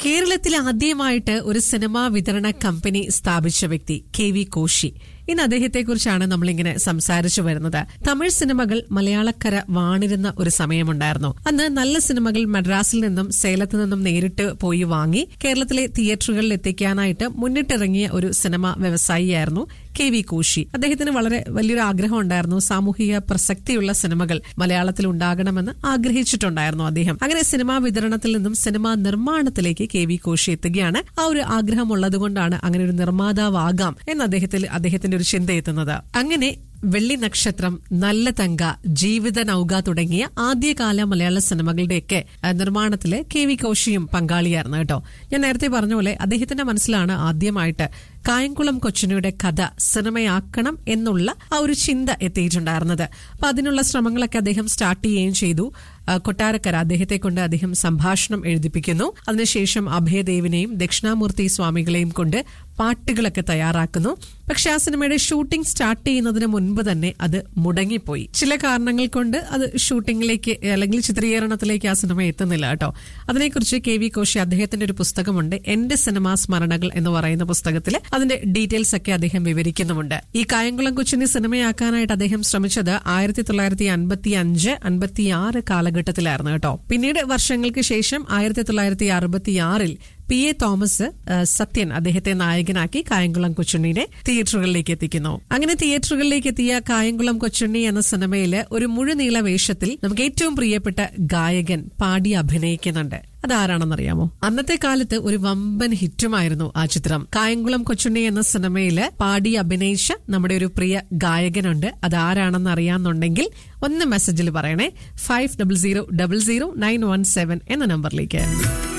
കേരളത്തിൽ ആദ്യമായിട്ട് ഒരു സിനിമാ വിതരണ കമ്പനി സ്ഥാപിച്ച വ്യക്തി കെ വി കോശി ഇന്ന് അദ്ദേഹത്തെക്കുറിച്ചാണ് നമ്മളിങ്ങനെ സംസാരിച്ചു വരുന്നത് തമിഴ് സിനിമകൾ മലയാളക്കര വാണിരുന്ന ഒരു സമയമുണ്ടായിരുന്നു അന്ന് നല്ല സിനിമകൾ മദ്രാസിൽ നിന്നും സേലത്ത് നിന്നും നേരിട്ട് പോയി വാങ്ങി കേരളത്തിലെ തിയേറ്ററുകളിൽ എത്തിക്കാനായിട്ട് മുന്നിട്ടിറങ്ങിയ ഒരു സിനിമ വ്യവസായിയായിരുന്നു കെ വി കോശി അദ്ദേഹത്തിന് വളരെ വലിയൊരു ആഗ്രഹം ഉണ്ടായിരുന്നു സാമൂഹിക പ്രസക്തിയുള്ള സിനിമകൾ മലയാളത്തിൽ ഉണ്ടാകണമെന്ന് ആഗ്രഹിച്ചിട്ടുണ്ടായിരുന്നു അദ്ദേഹം അങ്ങനെ സിനിമാ വിതരണത്തിൽ നിന്നും സിനിമാ നിർമ്മാണത്തിലേക്ക് കെ വി കോശി എത്തുകയാണ് ആ ഒരു ആഗ്രഹം ഉള്ളതുകൊണ്ടാണ് അങ്ങനെ ഒരു നിർമ്മാതാവാകാം എന്ന് അദ്ദേഹത്തിൽ അദ്ദേഹത്തിന്റെ ഒരു ചിന്ത എത്തുന്നത് അങ്ങനെ വെള്ളി നക്ഷത്രം നല്ല തങ്ക ജീവിത നൗക തുടങ്ങിയ ആദ്യകാല മലയാള സിനിമകളുടെയൊക്കെ ആ, നിർമ്മാണത്തില് കെ വി കോശിയും പങ്കാളിയായിരുന്നു കേട്ടോ ഞാൻ നേരത്തെ പറഞ്ഞ പോലെ അദ്ദേഹത്തിന്റെ മനസ്സിലാണ് ആദ്യമായിട്ട് കായംകുളം കൊച്ചിനയുടെ കഥ സിനിമയാക്കണം എന്നുള്ള ആ ഒരു ചിന്ത എത്തിയിട്ടുണ്ടായിരുന്നത് അപ്പൊ അതിനുള്ള ശ്രമങ്ങളൊക്കെ അദ്ദേഹം സ്റ്റാർട്ട് ചെയ്യുകയും ചെയ്തു ആ, കൊട്ടാരക്കര അദ്ദേഹത്തെ കൊണ്ട് അദ്ദേഹം സംഭാഷണം എഴുതിപ്പിക്കുന്നു അതിനുശേഷം അഭയദേവിനെയും ദക്ഷിണാമൂർത്തി സ്വാമികളെയും കൊണ്ട് പാട്ടുകളൊക്കെ തയ്യാറാക്കുന്നു പക്ഷെ ആ സിനിമയുടെ ഷൂട്ടിംഗ് സ്റ്റാർട്ട് ചെയ്യുന്നതിന് മുൻപ് തന്നെ അത് മുടങ്ങിപ്പോയി ചില കാരണങ്ങൾ കൊണ്ട് അത് ഷൂട്ടിംഗിലേക്ക് അല്ലെങ്കിൽ ചിത്രീകരണത്തിലേക്ക് ആ സിനിമ എത്തുന്നില്ല കേട്ടോ അതിനെക്കുറിച്ച് കെ വി കോശി അദ്ദേഹത്തിന്റെ ഒരു പുസ്തകമുണ്ട് എന്റെ സിനിമാ സ്മരണകൾ എന്ന് പറയുന്ന പുസ്തകത്തിൽ അതിന്റെ ഡീറ്റെയിൽസ് ഒക്കെ അദ്ദേഹം വിവരിക്കുന്നുമുണ്ട് ഈ കായംകുളം കൊച്ചിനെ സിനിമയാക്കാനായിട്ട് അദ്ദേഹം ശ്രമിച്ചത് ആയിരത്തി തൊള്ളായിരത്തി അൻപത്തി അഞ്ച് അൻപത്തി ആറ് കാലഘട്ടത്തിലായിരുന്നു കേട്ടോ പിന്നീട് വർഷങ്ങൾക്ക് ശേഷം ആയിരത്തി തൊള്ളായിരത്തി അറുപത്തി ആറിൽ പി എ തോമസ് ആ, സത്യൻ അദ്ദേഹത്തെ നായകനാക്കി കായംകുളം കൊച്ചുണ്ണിനെ തിയേറ്ററുകളിലേക്ക് എത്തിക്കുന്നു അങ്ങനെ തിയേറ്ററുകളിലേക്ക് എത്തിയ കായംകുളം കൊച്ചുണ്ണി എന്ന സിനിമയില് ഒരു മുഴുനീള വേഷത്തിൽ നമുക്ക് ഏറ്റവും പ്രിയപ്പെട്ട ഗായകൻ പാടി അഭിനയിക്കുന്നുണ്ട് അതാരാണെന്നറിയാമോ അന്നത്തെ കാലത്ത് ഒരു വമ്പൻ ഹിറ്റുമായിരുന്നു ആ ചിത്രം കായംകുളം കൊച്ചുണ്ണി എന്ന സിനിമയില് പാടി അഭിനയിച്ച നമ്മുടെ ഒരു പ്രിയ ഗായകനുണ്ട് അതാരാണെന്ന് അറിയാന്നുണ്ടെങ്കിൽ ഒന്ന് മെസ്സേജിൽ പറയണേ five double zero double zero nine one seven എന്ന നമ്പറിലേക്ക്